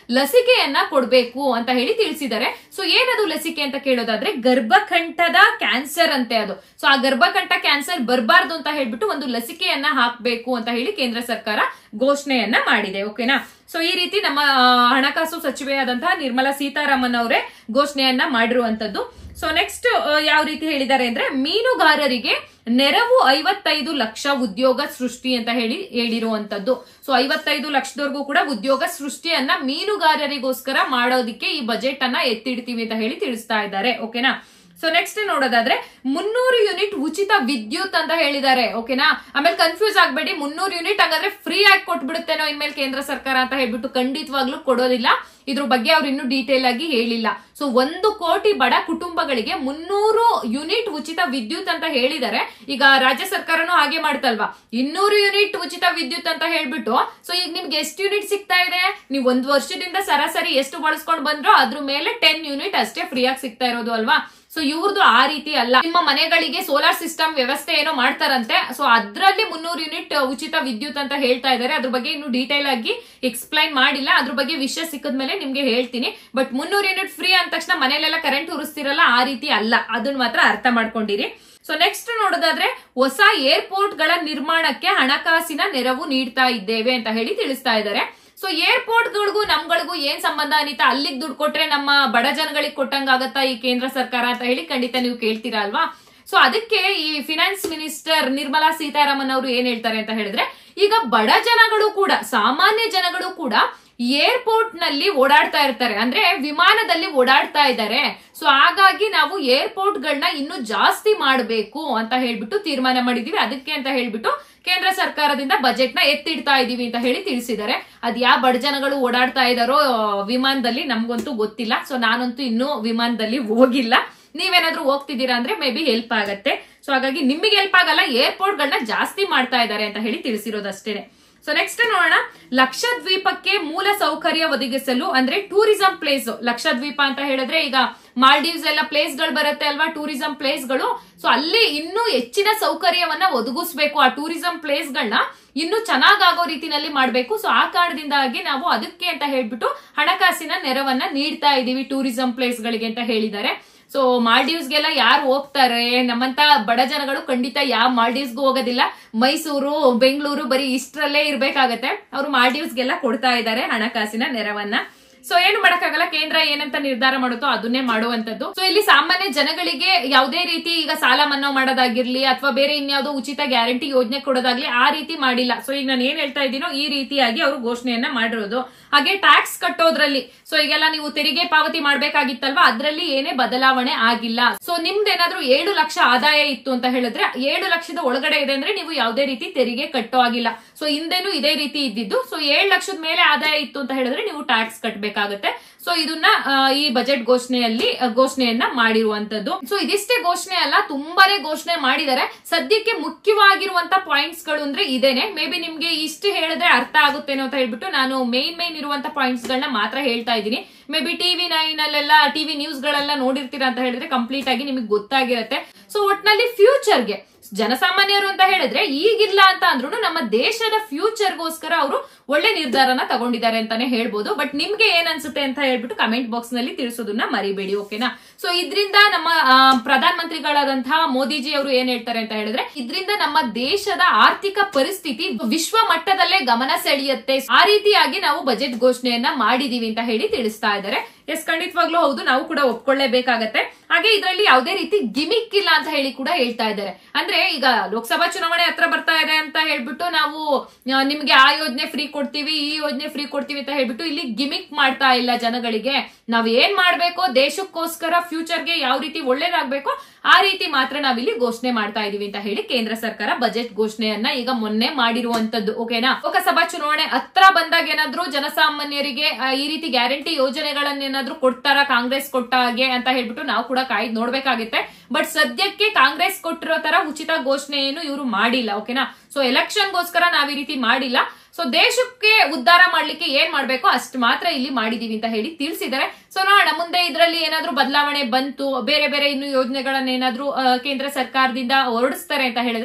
Speaker 1: ಲಸಿಕೆಯನ್ನ ಕೊಡ್ಬೇಕು ಅಂತ ಹೇಳಿ ತಿಳಿಸಿದ್ದಾರೆ ಸೊ ಏನದು ಲಸಿಕೆ ಅಂತ ಕೇಳೋದಾದ್ರೆ ಗರ್ಭಕಂಠದ ಕ್ಯಾನ್ಸರ್ ಅಂತೆ ಅದು ಸೊ ಆ ಗರ್ಭಕಂಠ ಕ್ಯಾನ್ಸರ್ ಬರಬಾರ್ದು ಅಂತ ಹೇಳ್ಬಿಟ್ಟು ಒಂದು ಲಸಿಕೆಯನ್ನ ಹಾಕ್ಬೇಕು ಅಂತ ಹೇಳಿ ಕೇಂದ್ರ ಸರ್ಕಾರ ಘೋಷಣೆಯನ್ನ ಮಾಡಿದೆ ಓಕೆನಾ ಸೊ ಈ ರೀತಿ ನಮ್ಮ ಆ, ಹಣಕಾಸು ಸಚಿವೆಯಾದಂತಹ ನಿರ್ಮಲಾ ಸೀತಾರಾಮನ್ ಅವರೇ ಘೋಷಣೆಯನ್ನ ಮಾಡಿರುವಂತದ್ದು ಸೊ ನೆಕ್ಸ್ಟ್ ಯಾವ ರೀತಿ ಹೇಳಿದ್ದಾರೆ ಅಂದ್ರೆ ಮೀನುಗಾರರಿಗೆ ನೆರವು ಐವತ್ತೈದು ಲಕ್ಷ ಉದ್ಯೋಗ ಸೃಷ್ಟಿ ಅಂತ ಹೇಳಿ ಹೇಳಿರುವಂತದ್ದು ಸೊ ಐವತ್ತೈದು ಲಕ್ಷದವರೆಗೂ ಕೂಡ ಉದ್ಯೋಗ ಸೃಷ್ಟಿಯನ್ನ ಮೀನುಗಾರರಿಗೋಸ್ಕರ ಮಾಡೋದಿಕ್ಕೆ ಈ ಬಜೆಟ್ ಅನ್ನ ಎತ್ತಿಡ್ತೀವಿ ಅಂತ ಹೇಳಿ ತಿಳಿಸ್ತಾ ಇದ್ದಾರೆ ಓಕೆನಾ ಸೊ ನೆಕ್ಸ್ಟ್ ನೋಡೋದಾದ್ರೆ ಮುನ್ನೂರು ಯೂನಿಟ್ ಉಚಿತ ವಿದ್ಯುತ್ ಅಂತ ಹೇಳಿದ್ದಾರೆ ಓಕೆನಾ ಆಮೇಲೆ ಕನ್ಫ್ಯೂಸ್ ಆಗ್ಬೇಡಿ ಮುನ್ನೂರು ಯೂನಿಟ್ ಹಂಗಾದ್ರೆ ಫ್ರೀ ಆಗಿ ಕೊಟ್ಬಿಡುತ್ತೇನೋ ಇನ್ಮೇಲೆ ಕೇಂದ್ರ ಸರ್ಕಾರ ಅಂತ ಹೇಳ್ಬಿಟ್ಟು ಖಂಡಿತವಾಗ್ಲೂ ಕೊಡೋದಿಲ್ಲ ಇದ್ರ ಬಗ್ಗೆ ಅವ್ರು ಇನ್ನೂ ಡೀಟೇಲ್ ಆಗಿ ಹೇಳಿಲ್ಲ ಸೊ ಒಂದು ಕೋಟಿ ಬಡ ಕುಟುಂಬಗಳಿಗೆ ಮುನ್ನೂರು ಯೂನಿಟ್ ಉಚಿತ ವಿದ್ಯುತ್ ಅಂತ ಹೇಳಿದ್ದಾರೆ ಈಗ ರಾಜ್ಯ ಸರ್ಕಾರನೂ ಹಾಗೆ ಮಾಡ್ತಲ್ವಾ ಇನ್ನೂರು ಯೂನಿಟ್ ಉಚಿತ ವಿದ್ಯುತ್ ಅಂತ ಹೇಳ್ಬಿಟ್ಟು ಸೊ ಈಗ ನಿಮ್ಗೆ ಎಷ್ಟು ಯೂನಿಟ್ ಸಿಗ್ತಾ ಇದೆ ನೀವು ಒಂದು ವರ್ಷದಿಂದ ಸರಾಸರಿ ಎಷ್ಟು ಬಳಸ್ಕೊಂಡು ಬಂದ್ರೋ ಅದ್ರ ಮೇಲೆ ಟೆನ್ ಯೂನಿಟ್ ಅಷ್ಟೇ ಫ್ರೀ ಆಗಿ ಸಿಗ್ತಾ ಇರೋದು ಅಲ್ವಾ ಸೊ ಇವ್ರದ್ದು ಆ ರೀತಿ ಅಲ್ಲ ನಿಮ್ಮ ಮನೆಗಳಿಗೆ ಸೋಲಾರ್ ಸಿಸ್ಟಮ್ ವ್ಯವಸ್ಥೆ ಏನೋ ಮಾಡ್ತಾರಂತೆ ಸೊ ಅದ್ರಲ್ಲಿ ಮುನ್ನೂರು ಯೂನಿಟ್ ಉಚಿತ ವಿದ್ಯುತ್ ಅಂತ ಹೇಳ್ತಾ ಇದ್ದಾರೆ ಅದ್ರ ಬಗ್ಗೆ ಇನ್ನು ಡೀಟೇಲ್ ಆಗಿ ಎಕ್ಸ್ಪ್ಲೈನ್ ಮಾಡಿಲ್ಲ ಅದ್ರ ಬಗ್ಗೆ ವಿಷಯ ಸಿಕ್ಕದ್ಮೇಲೆ ನಿಮ್ಗೆ ಹೇಳ್ತೀನಿ ಬಟ್ ಮುನ್ನೂರು ಯೂನಿಟ್ ಫ್ರೀ ಅಂದ ತಕ್ಷಣ ಮನೇಲೆಲ್ಲ ಕರೆಂಟ್ ಉರಿಸ್ತಿರಲ್ಲ ಆ ರೀತಿ ಅಲ್ಲ ಅದನ್ನ ಮಾತ್ರ ಅರ್ಥ ಮಾಡ್ಕೊಂಡಿರಿ ಸೊ ನೆಕ್ಸ್ಟ್ ನೋಡೋದಾದ್ರೆ ಹೊಸ ಏರ್ಪೋರ್ಟ್ ಗಳ ನಿರ್ಮಾಣಕ್ಕೆ ಹಣಕಾಸಿನ ನೆರವು ನೀಡ್ತಾ ಇದ್ದೇವೆ ಅಂತ ಹೇಳಿ ತಿಳಿಸ್ತಾ ಇದ್ದಾರೆ ಸೊ ಏರ್ಪೋರ್ಟ್ ಗಳಿಗೂ ನಮ್ಗಳಿಗೂ ಏನ್ ಸಂಬಂಧ ಅನಿತಾ ಅಲ್ಲಿಗೆ ದುಡ್ಡು ಕೊಟ್ರೆ ನಮ್ಮ ಬಡ ಜನಗಳಿಗೆ ಕೊಟ್ಟಂಗಾಗತ್ತಾ ಈ ಕೇಂದ್ರ ಸರ್ಕಾರ ಅಂತ ಹೇಳಿ ಖಂಡಿತ ನೀವು ಕೇಳ್ತೀರಾ ಅಲ್ವಾ ಸೊ ಅದಕ್ಕೆ ಈ ಫಿನಾನ್ಸ್ ಮಿನಿಸ್ಟರ್ ನಿರ್ಮಲಾ ಸೀತಾರಾಮನ್ ಅವರು ಏನ್ ಹೇಳ್ತಾರೆ ಅಂತ ಹೇಳಿದ್ರೆ ಈಗ ಬಡ ಜನಗಳು ಕೂಡ ಸಾಮಾನ್ಯ ಜನಗಳು ಕೂಡ ಏರ್ಪೋರ್ಟ್ ನಲ್ಲಿ ಓಡಾಡ್ತಾ ಇರ್ತಾರೆ ಅಂದ್ರೆ ವಿಮಾನದಲ್ಲಿ ಓಡಾಡ್ತಾ ಇದ್ದಾರೆ ಸೊ ಹಾಗಾಗಿ ನಾವು ಏರ್ಪೋರ್ಟ್ ಗಳನ್ನ ಇನ್ನು ಜಾಸ್ತಿ ಮಾಡಬೇಕು ಅಂತ ಹೇಳ್ಬಿಟ್ಟು ತೀರ್ಮಾನ ಮಾಡಿದೀವಿ ಅದಕ್ಕೆ ಅಂತ ಹೇಳ್ಬಿಟ್ಟು ಕೇಂದ್ರ ಸರ್ಕಾರದಿಂದ ಬಜೆಟ್ ನ ಎತ್ತಿಡ್ತಾ ಇದೀವಿ ಅಂತ ಹೇಳಿ ತಿಳಿಸಿದ್ದಾರೆ ಅದ್ ಯಾವ ಬಡ ಜನಗಳು ಓಡಾಡ್ತಾ ಇದಾರೋ ಆ, ವಿಮಾನದಲ್ಲಿ ನಮ್ಗಂತೂ ಗೊತ್ತಿಲ್ಲ ಸೊ ನಾನಂತೂ ಇನ್ನೂ ವಿಮಾನದಲ್ಲಿ ಹೋಗಿಲ್ಲ ನೀವೇನಾದ್ರೂ ಹೋಗ್ತಿದ್ದೀರಾ ಅಂದ್ರೆ ಮೇ ಬಿ ಹೆಲ್ಪ್ ಆಗತ್ತೆ ಸೊ ಹಾಗಾಗಿ ನಿಮಗೆ ಹೆಲ್ಪ್ ಆಗಲ್ಲ ಏರ್ಪೋರ್ಟ್ ಗಳನ್ನ ಜಾಸ್ತಿ ಮಾಡ್ತಾ ಇದ್ದಾರೆ ಅಂತ ಹೇಳಿ ತಿಳಿಸಿರೋದಷ್ಟೇನೆ ಸೊ ನೆಕ್ಸ್ಟ್ ನೋಡೋಣ ಲಕ್ಷದ್ವೀಪಕ್ಕೆ ಮೂಲ ಸೌಕರ್ಯ ಒದಗಿಸಲು ಅಂದ್ರೆ ಟೂರಿಸಂ ಪ್ಲೇಸ್ ಲಕ್ಷದ್ವೀಪ ಅಂತ ಹೇಳಿದ್ರೆ ಈಗ ಮಾಲ್ಡೀವ್ಸ್ ಎಲ್ಲ ಪ್ಲೇಸ್ ಗಳು ಬರುತ್ತೆ ಅಲ್ವಾ ಟೂರಿಸಂ ಪ್ಲೇಸ್ ಗಳು ಸೊ ಅಲ್ಲಿ ಇನ್ನೂ ಹೆಚ್ಚಿನ ಸೌಕರ್ಯವನ್ನ ಒದಗಿಸ್ಬೇಕು ಆ ಟೂರಿಸಂ ಪ್ಲೇಸ್ ಗಳನ್ನ ಇನ್ನು ಚೆನ್ನಾಗಾಗೋ ರೀತಿನಲ್ಲಿ ಮಾಡ್ಬೇಕು ಸೊ ಆ ಕಾರಣದಿಂದಾಗಿ ನಾವು ಅದಕ್ಕೆ ಅಂತ ಹೇಳ್ಬಿಟ್ಟು ಹಣಕಾಸಿನ ನೆರವನ್ನ ನೀಡ್ತಾ ಇದೀವಿ ಟೂರಿಸಂ ಪ್ಲೇಸ್ ಗಳಿಗೆ ಅಂತ ಹೇಳಿದ್ದಾರೆ ಸೊ ಮಾಲ್ಡೀವ್ಸ್ಗೆಲ್ಲ ಯಾರು ಹೋಗ್ತಾರೆ ನಮ್ಮಂತ ಬಡ ಜನಗಳು ಖಂಡಿತ ಯಾವ ಮಾಲ್ಡೀವ್ಸ್ಗೂ ಹೋಗೋದಿಲ್ಲ ಮೈಸೂರು ಬೆಂಗಳೂರು ಬರೀ ಇಷ್ಟರಲ್ಲೇ ಇರ್ಬೇಕಾಗತ್ತೆ ಅವರು ಮಾಲ್ಡೀವ್ಸ್ಗೆಲ್ಲ ಕೊಡ್ತಾ ಇದ್ದಾರೆ ಹಣಕಾಸಿನ ನೆರವನ್ನ ಸೊ ಏನು ಮಾಡಕ್ಕಾಗಲ್ಲ ಕೇಂದ್ರ ಏನಂತ ನಿರ್ಧಾರ ಮಾಡುತ್ತೋ ಅದನ್ನೇ ಮಾಡುವಂತದ್ದು ಸೊ ಇಲ್ಲಿ ಸಾಮಾನ್ಯ ಜನಗಳಿಗೆ ಯಾವುದೇ ರೀತಿ ಈಗ ಸಾಲ ಮನ್ನಾ ಮಾಡೋದಾಗಿರ್ಲಿ ಅಥವಾ ಬೇರೆ ಇನ್ಯಾವುದೋ ಉಚಿತ ಗ್ಯಾರಂಟಿ ಯೋಜನೆ ಕೊಡೋದಾಗ್ಲಿ ಆ ರೀತಿ ಮಾಡಿಲ್ಲ ಸೊ ಈಗ ನಾನು ಏನ್ ಹೇಳ್ತಾ ಇದ್ದೀನೋ ಈ ರೀತಿಯಾಗಿ ಅವರು ಘೋಷಣೆಯನ್ನ ಮಾಡಿರೋದು ಹಾಗೆ ಟ್ಯಾಕ್ಸ್ ಕಟ್ಟೋದ್ರಲ್ಲಿ ಸೊ ಈಗೆಲ್ಲ ನೀವು ತೆರಿಗೆ ಪಾವತಿ ಮಾಡ್ಬೇಕಾಗಿತ್ತಲ್ವಾ ಅದ್ರಲ್ಲಿ ಏನೇ ಬದಲಾವಣೆ ಆಗಿಲ್ಲ ಸೊ ನಿಮ್ದೇನಾದ್ರೂ ಏಳು ಲಕ್ಷ ಆದಾಯ ಇತ್ತು ಅಂತ ಹೇಳಿದ್ರೆ ಏಳು ಲಕ್ಷದ ಒಳಗಡೆ ಇದೆ ಅಂದ್ರೆ ನೀವು ಯಾವುದೇ ರೀತಿ ತೆರಿಗೆ ಕಟ್ಟೋ ಆಗಿಲ್ಲ ಸೊ ಹಿಂದೆನೂ ಇದೇ ರೀತಿ ಇದ್ದಿದ್ದು ಸೊ ಏಳು ಲಕ್ಷದ ಮೇಲೆ ಆದಾಯ ಇತ್ತು ಅಂತ ಹೇಳಿದ್ರೆ ನೀವು ಟ್ಯಾಕ್ಸ್ ಕಟ್ಟಬೇಕಾಗತ್ತೆ ಸೊ ಇದನ್ನ ಆ, ಈ ಬಜೆಟ್ ಘೋಷಣೆಯಲ್ಲಿ ಆ, ಘೋಷಣೆಯನ್ನ ಮಾಡಿರುವಂತದ್ದು ಸೊ ಇದಿಷ್ಟೇ ಘೋಷಣೆ ಅಲ್ಲ ತುಂಬಾನೇ ಘೋಷಣೆ ಮಾಡಿದ್ದಾರೆ ಸದ್ಯಕ್ಕೆ ಮುಖ್ಯವಾಗಿರುವಂತ ಪಾಯಿಂಟ್ಸ್ ಗಳು ಅಂದ್ರೆ ಇದೇನೆ ಮೇ ಬಿ ನಿಮ್ಗೆ ಇಷ್ಟು ಹೇಳಿದ್ರೆ ಅರ್ಥ ಆಗುತ್ತೇನೋ ಅಂತ ಹೇಳ್ಬಿಟ್ಟು ನಾನು ಮೇನ್ ಮೇನ್ ಇರುವಂತ ಪಾಯಿಂಟ್ಸ್ ಗಳನ್ನ ಮಾತ್ರ ಹೇಳ್ತಾ ಇದ್ದೀನಿ ಮೇ ಬಿ ಟಿವಿ ನೈನ್ ಅಲ್ಲೆಲ್ಲ ಟಿವಿ ನ್ಯೂಸ್ ಗಳೆಲ್ಲ ನೋಡಿರ್ತೀರಾ ಅಂತ ಹೇಳಿದ್ರೆ ಕಂಪ್ಲೀಟ್ ಆಗಿ ನಿಮಗೆ ಗೊತ್ತಾಗಿರುತ್ತೆ ಸೊ ಒಟ್ನಲ್ಲಿ ಫ್ಯೂಚರ್ಗೆ ಜನಸಾಮಾನ್ಯರು ಅಂತ ಹೇಳಿದ್ರೆ ಈಗಿಲ್ಲ ಅಂತ ಅಂದ್ರೂ ನಮ್ಮ ದೇಶದ ಫ್ಯೂಚರ್ಗೋಸ್ಕರ ಅವರು ಒಳ್ಳೆ ನಿರ್ಧಾರನ ತಗೊಂಡಿದ್ದಾರೆ ಅಂತಾನೆ ಹೇಳ್ಬೋದು ಬಟ್ ನಿಮ್ಗೆ ಏನ್ ಅನ್ಸುತ್ತೆ ಅಂತ ಹೇಳ್ಬಿಟ್ಟು ಕಮೆಂಟ್ ಬಾಕ್ಸ್ ನಲ್ಲಿ ತಿಳಿಸೋದನ್ನ ಮರಿಬೇಡಿ ಓಕೆನಾ ಸೊ ಇದರಿಂದ ನಮ್ಮ ಆ, ಪ್ರಧಾನ ಮಂತ್ರಿಗಳಾದಂತಹ ಮೋದಿಜಿ ಅವರು ಏನ್ ಹೇಳ್ತಾರೆ ಅಂತ ಹೇಳಿದ್ರೆ ಇದರಿಂದ ನಮ್ಮ ದೇಶದ ಆರ್ಥಿಕ ಪರಿಸ್ಥಿತಿ ವಿಶ್ವ ಮಟ್ಟದಲ್ಲೇ ಗಮನ ಸೆಳೆಯುತ್ತೆ ಆ ರೀತಿಯಾಗಿ ನಾವು ಬಜೆಟ್ ಘೋಷಣೆಯನ್ನ ಮಾಡಿದೀವಿ ಅಂತ ಹೇಳಿ ತಿಳಿಸ್ತಾ ಇದ್ದಾರೆ ಎಸ್ ಖಂಡಿತವಾಗ್ಲೂ ಹೌದು ನಾವು ಕೂಡ ಒಪ್ಕೊಳ್ಳೇಬೇಕಾಗತ್ತೆ ಹಾಗೆ ಇದರಲ್ಲಿ ಯಾವುದೇ ರೀತಿ ಗಿಮಿಕ್ ಇಲ್ಲ ಅಂತ ಹೇಳಿ ಕೂಡ ಹೇಳ್ತಾ ಇದ್ದಾರೆ ಅಂದ್ರೆ ಈಗ ಲೋಕಸಭಾ ಚುನಾವಣೆ ಹತ್ರ ಬರ್ತಾ ಇದೆ ಅಂತ ಹೇಳ್ಬಿಟ್ಟು ನಾವು ಆ, ನಿಮ್ಗೆ ಆ ಯೋಜನೆ ಫ್ರೀ ಕೊಡ್ತೀವಿ ಈ ಯೋಜನೆ ಫ್ರೀ ಕೊಡ್ತೀವಿ ಅಂತ ಹೇಳ್ಬಿಟ್ಟು ಇಲ್ಲಿ ಗಿಮಿಕ್ ಮಾಡ್ತಾ ಇಲ್ಲ ಜನಗಳಿಗೆ ನಾವ್ ಏನ್ ಮಾಡ್ಬೇಕೋ ದೇಶಕ್ಕೋಸ್ಕರ ಫ್ಯೂಚರ್ಗೆ ಯಾವ ರೀತಿ ಒಳ್ಳೇದಾಗ್ಬೇಕೋ ಆ ರೀತಿ ಮಾತ್ರ ನಾವಿಲ್ಲಿ ಘೋಷಣೆ ಮಾಡ್ತಾ ಇದೀವಿ ಅಂತ ಹೇಳಿ ಕೇಂದ್ರ ಸರ್ಕಾರ ಬಜೆಟ್ ಘೋಷಣೆಯನ್ನ ಈಗ ಮೊನ್ನೆ ಮಾಡಿರುವಂತದ್ದು ಓಕೆನಾ ಲೋಕಸಭಾ ಚುನಾವಣೆ ಹತ್ರ ಬಂದಾಗ ಏನಾದ್ರೂ ಜನಸಾಮಾನ್ಯರಿಗೆ ಆ, ಈ ರೀತಿ ಗ್ಯಾರಂಟಿ ಯೋಜನೆಗಳನ್ನೇನಾದ್ರೂ ಕೊಡ್ತಾರ ಕಾಂಗ್ರೆಸ್ ಕೊಟ್ಟ ಹಾಗೆ ಅಂತ ಹೇಳ್ಬಿಟ್ಟು ನಾವು ಕೂಡ ಕಾಯ್ದು ನೋಡ್ಬೇಕಾಗುತ್ತೆ ಬಟ್ ಸದ್ಯಕ್ಕೆ ಕಾಂಗ್ರೆಸ್ ಕೊಟ್ಟಿರೋ ತರ ಉಚಿತ ಘೋಷಣೆ ಏನು ಇವರು ಮಾಡಿಲ್ಲ ಓಕೆನಾ ಸೊ ಎಲೆಕ್ಷನ್ಗೋಸ್ಕರ ನಾವ್ ಈ ರೀತಿ ಮಾಡಿಲ್ಲ ಸೊ ದೇಶಕ್ಕೆ ಉದ್ಧಾರ ಮಾಡ್ಲಿಕ್ಕೆ ಏನ್ ಮಾಡ್ಬೇಕೋ ಅಷ್ಟು ಮಾತ್ರ ಇಲ್ಲಿ ಮಾಡಿದೀವಿ ಅಂತ ಹೇಳಿ ತಿಳಿಸಿದ್ದಾರೆ ಸೊ ನೋಡೋಣ ಮುಂದೆ ಇದರಲ್ಲಿ ಏನಾದ್ರೂ ಬದಲಾವಣೆ ಬಂತು ಬೇರೆ ಬೇರೆ ಇನ್ನು ಯೋಜನೆಗಳನ್ನ ಏನಾದ್ರೂ ಆ, ಕೇಂದ್ರ ಸರ್ಕಾರದಿಂದ ಹೊರಡಿಸ್ತಾರೆ ಅಂತ ಹೇಳಿದ್ರೆ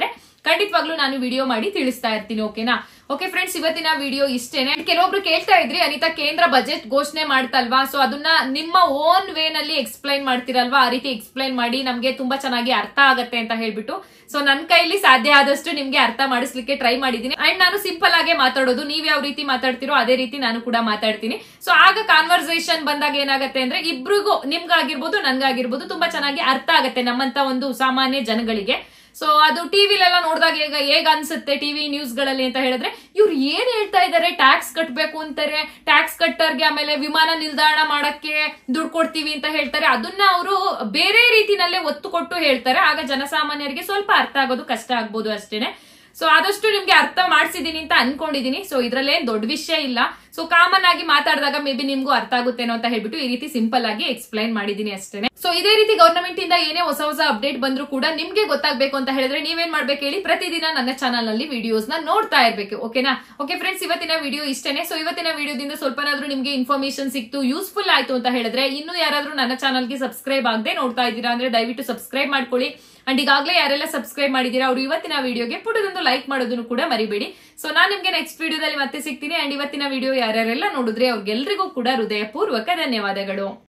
Speaker 1: ಖಂಡಿತವಾಗ್ಲೂ ನಾನು ವಿಡಿಯೋ ಮಾಡಿ ತಿಳಿಸ್ತಾ ಇರ್ತೀನಿ ಓಕೆನಾ ಓಕೆ ಫ್ರೆಂಡ್ಸ್ ಇವತ್ತಿನ ವಿಡಿಯೋ ಇಷ್ಟೇನೆ ಕೆಲವೊಬ್ರು ಕೇಳ್ತಾ ಇದ್ರಿ ಅನಿತಾ ಕೇಂದ್ರ ಬಜೆಟ್ ಘೋಷಣೆ ಮಾಡ್ತಲ್ವಾ ಸೊ ಅದನ್ನ ನಿಮ್ಮ ಓನ್ ವೇ ನಲ್ಲಿ ಎಕ್ಸ್ಪ್ಲೈನ್ ಮಾಡ್ತಿರಲ್ವಾ ಆ ರೀತಿ ಎಕ್ಸ್ಪ್ಲೈನ್ ಮಾಡಿ ನಮ್ಗೆ ತುಂಬಾ ಚೆನ್ನಾಗಿ ಅರ್ಥ ಆಗತ್ತೆ ಅಂತ ಹೇಳ್ಬಿಟ್ಟು ಸೊ ನನ್ ಕೈಲಿ ಸಾಧ್ಯ ಆದಷ್ಟು ನಿಮ್ಗೆ ಅರ್ಥ ಮಾಡಿಸ್ಲಿಕ್ಕೆ ಟ್ರೈ ಮಾಡಿದೀನಿ ಅಂಡ್ ನಾನು ಸಿಂಪಲ್ ಆಗೇ ಮಾತಾಡೋದು ನೀವ್ ಯಾವ ರೀತಿ ಮಾತಾಡ್ತಿರೋ ಅದೇ ರೀತಿ ನಾನು ಕೂಡ ಮಾತಾಡ್ತೀನಿ ಸೊ ಆಗ ಕಾನ್ವರ್ಸೇಷನ್ ಬಂದಾಗ ಏನಾಗತ್ತೆ ಅಂದ್ರೆ ಇಬ್ರಿಗೂ ನಿಮ್ಗಾಗಿರ್ಬೋದು ನನ್ಗಾಗಿರ್ಬೋದು ತುಂಬಾ ಚೆನ್ನಾಗಿ ಅರ್ಥ ಆಗತ್ತೆ ನಮ್ಮಂತ ಒಂದು ಸಾಮಾನ್ಯ ಜನಗಳಿಗೆ ಸೊ ಅದು ಟಿವಿಲೆಲ್ಲ ನೋಡಿದಾಗ ಈಗ ಹೇಗ್ ಅನ್ಸುತ್ತೆ ಟಿವಿ ನ್ಯೂಸ್ ಗಳಲ್ಲಿ ಅಂತ ಹೇಳಿದ್ರೆ ಇವ್ರು ಏನ್ ಹೇಳ್ತಾ ಇದಾರೆ ಟ್ಯಾಕ್ಸ್ ಕಟ್ಬೇಕು ಅಂತಾರೆ ಟ್ಯಾಕ್ಸ್ ಕಟ್ಟರ್ಗೆ ಆಮೇಲೆ ವಿಮಾನ ನಿಲ್ದಾಣ ಮಾಡಕ್ಕೆ ದುಡ್ಡು ಕೊಡ್ತೀವಿ ಅಂತ ಹೇಳ್ತಾರೆ ಅದನ್ನ ಅವರು ಬೇರೆ ರೀತಿನಲ್ಲೇ ಒತ್ತು ಕೊಟ್ಟು ಹೇಳ್ತಾರೆ ಆಗ ಜನಸಾಮಾನ್ಯರಿಗೆ ಸ್ವಲ್ಪ ಅರ್ಥ ಆಗೋದು ಕಷ್ಟ ಆಗ್ಬೋದು ಅಷ್ಟೇನೆ ಸೊ ಆದಷ್ಟು ನಿಮ್ಗೆ ಅರ್ಥ ಮಾಡಿಸಿದೀನಿ ಅಂತ ಅನ್ಕೊಂಡಿದೀನಿ ಸೊ ಇದ್ರಲ್ಲೇನ್ ದೊಡ್ಡ ವಿಷಯ ಇಲ್ಲ ಸೊ ಕಾಮನ್ ಆಗಿ ಮಾತಾಡಿದಾಗ ಮೇ ಬಿ ನಿಮ್ಗೂ ಅರ್ಥ ಆಗುತ್ತೇನೋ ಅಂತ ಹೇಳ್ಬಿಟ್ಟು ಈ ರೀತಿ ಸಿಂಪಲ್ ಆಗಿ ಎಕ್ಸ್ಪ್ಲೈನ್ ಮಾಡಿದೀನಿ ಅಷ್ಟೇನೆ ಸೊ ಇದೇ ರೀತಿ ಗವರ್ನಮೆಂಟ್ ಇಂದ ಏನೇ ಹೊಸ ಹೊಸ ಅಪ್ಡೇಟ್ ಬಂದ್ರು ಕೂಡ ನಿಮ್ಗೆ ಗೊತ್ತಾಗ್ಬೇಕು ಅಂತ ಹೇಳಿದ್ರೆ ನೀವೇನ್ ಮಾಡ್ಬೇಕು ಹೇಳಿ ಪ್ರತಿದಿನ ನನ್ನ ಚಾನಲ್ ನಲ್ಲಿ ವಿಡಿಯೋಸ್ ನ ನೋಡ್ತಾ ಇರ್ಬೇಕು ಓಕೆನಾ ಓಕೆ ಫ್ರೆಂಡ್ಸ್ ಇವತ್ತಿನ ವಿಡಿಯೋ ಇಷ್ಟೇನೆ ಸೊ ಇವತ್ತಿನ ವಿಡಿಯೋದಿಂದ ಸ್ವಲ್ಪನಾದ್ರೂ ನಿಮ್ಗೆ ಇನ್ಫಾರ್ಮೇಶನ್ ಸಿಕ್ತು ಯೂಸ್ಫುಲ್ ಆಯ್ತು ಅಂತ ಹೇಳಿದ್ರೆ ಇನ್ನು ಯಾರಾದ್ರೂ ನನ್ನ ಚಾನಲ್ಗೆ ಸಬ್ಸ್ಕ್ರೈಬ್ ಆಗದೆ ನೋಡ್ತಾ ಇದ್ದೀರಾ ಅಂದ್ರೆ ದಯವಿಟ್ಟು ಸಬ್ಸ್ಕ್ರೈಬ್ ಮಾಡ್ಕೊಳ್ಳಿ ಅಂಡ್ ಈಗಾಗಲೇ ಯಾರೆಲ್ಲ ಸಬ್ಸ್ಕ್ರೈಬ್ ಮಾಡಿದೀರಾ ಅವರು ಇವತ್ತಿನ ವಿಡಿಯೋಗೆ ಪುಟದೊಂದು ಲೈಕ್ ಮಾಡೋದನ್ನು ಕೂಡ ಮರಿಬೇಡಿ ಸೊ ನಾನು ನಿಮ್ಗೆ ನೆಕ್ಸ್ಟ್ ವಿಡಿಯೋದಲ್ಲಿ ಮತ್ತೆ ಸಿಗ್ತೀನಿ ಅಂಡ್ ಇವತ್ತಿನ ವಿಡಿಯೋ ಯಾರ್ಯಾರೆಲ್ಲ ನೋಡಿದ್ರೆ ಅವ್ರಿಗೆಲ್ರಿಗೂ ಕೂಡ ಹೃದಯಪೂರ್ವಕ ಧನ್ಯವಾದಗಳು